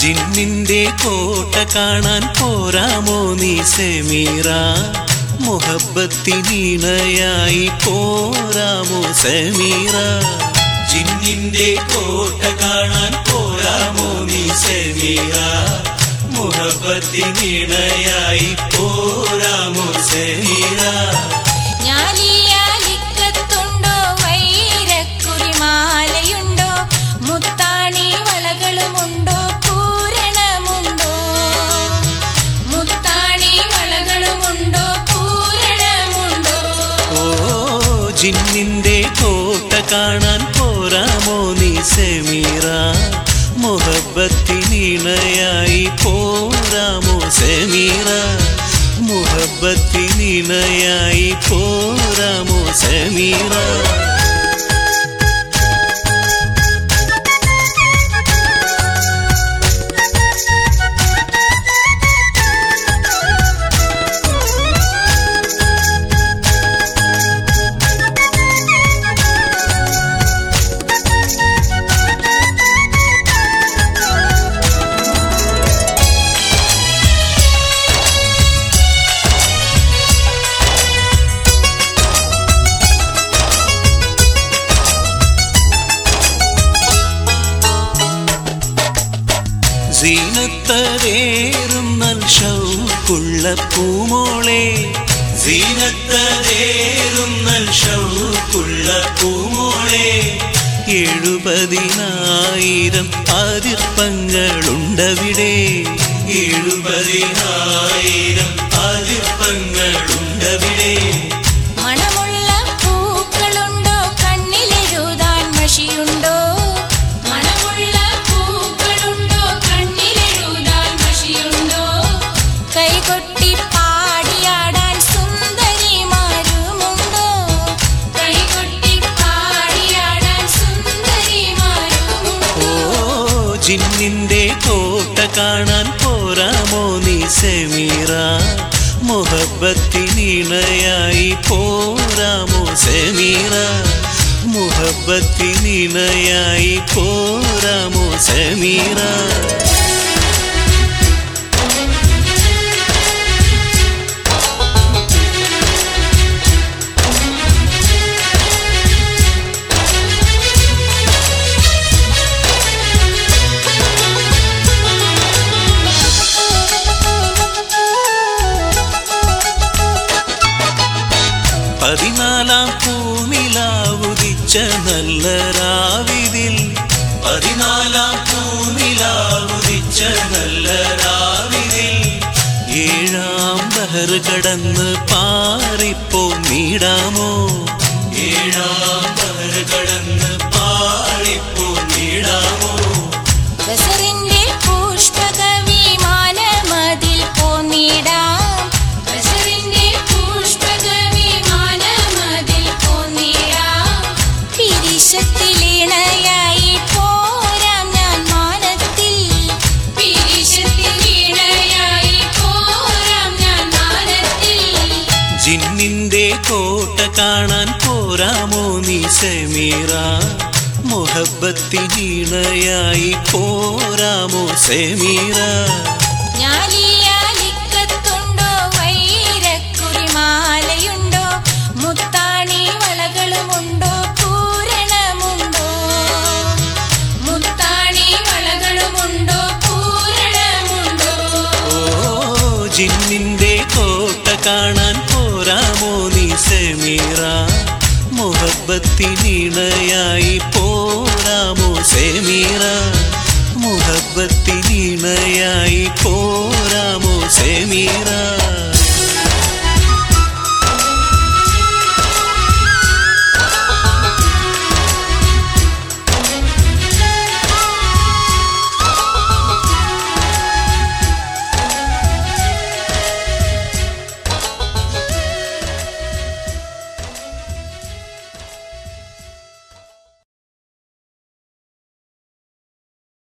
ജിന്നിന്റെ കോട്ട കാണാൻ പോരാമോ നീ സെമീറ മുഹബത്തിനിണയായി പോരാമോ സെമീറ ജിന്നിന്റെ കോട്ട കാണാൻ പോരാമോ നീ സെമീറ മുഹബത്തിനിണയായി പോരാമോ സെമീറ ഞാലിയാലിക്കത്തുണ്ടോ വൈരക്കുറിമാലയുണ്ടോ മുത്താണി വളകളുമുണ്ടോ പൂരണമുണ്ടോ മുത്താണി വളകളുമുണ്ടോ പൂരണമുണ്ടോ ഓ ജിന്നിന്റെ കോട്ട കാണാൻ പോരാമോ നീ സെമീറ മുഹബത്തിനിണയായി പോരാമോ സെമീറ മുഹബത്തിനിണയായി പോരാമോ സെമീറ സീനത്തരേറും നൽ ഷൗക്കുള്ള പൂമോളെ സീനത്തരേറും നൽ ഷൗക്കുള്ള പൂമോളെ എഴുപതിനായിരം അതിർപ്പങ്ങളുണ്ടവിടെ എഴുപതിനായിരം അതിർപ്പങ്ങളുണ്ടവിടെ മണമുള്ള പൂക്കളുണ്ടോ കണ്ണിലെഴുതാൻ മഷിയുണ്ടോ മണമുള്ള പൂക്കളുണ്ടോ കണ്ണിലെഴുതാൻ മഷിയുണ്ടോ കൈകൊട്ടി പാടിയാടാൻ സുന്ദരിമാരുമുണ്ടോ കൈകൊട്ടി പാടിയാടാൻ സുന്ദരിമാരുമുണ്ടോ ഓ ജിന്നിന്റെ കോട്ട കാണാൻ പോരാമോ നീ സെമീറ മുഹബത്തിനിണയായി പോരാമോ സെമീറ മുഹബത്തിനിണയായി പോരാമോ സെമീറ പതിനാലാം പൂനിലാവുദിച്ച നല്ല രാവിതിൽ പതിനാലാം പൂനിലാവുദിച്ച നല്ല രാവിതിൽ ഏഴാം ബഹർ കടന്ന് പാറിപ്പോ നീടാമോ ഏഴാം ബഹർ കടന്ന് പാറിപ്പോ നീടാമോ ബസറിന്റെ പുഷ്പക വിമാനമതിൽ പോന്നിടാം ബസറിന്റെ പുഷ്പക വിമാനമതിൽ പോന്നിടാം പിരിശത്തിലിണയായി പോരാം ഞാൻ മാനത്തിൽ പിരിശത്തിലിണയായി പോരാം ഞാൻ മാനത്തിൽ ജിന്നിന്റെ കോട്ട കാണാൻ പോരാമോ നീ സെമീറ മുഹബത്തിനിണയായി പോരാമോ സെമീറ ഞാലിയാലിക്കത്തുണ്ടോ വൈരക്കുറിമാലയുണ്ടോ മുത്താണി വളകളുമുണ്ടോ പൂരണമുണ്ടോ മുത്താണി വളകളുമുണ്ടോ പൂരണമുണ്ടോ ഓ ജിന്നിന്റെ കോട്ട കാണാൻ പോരാമോ നീ സെമീറ മുഹബത്തിനിണയായി പോരാമോ സെമീറ മുഹബത്തിനിണയായി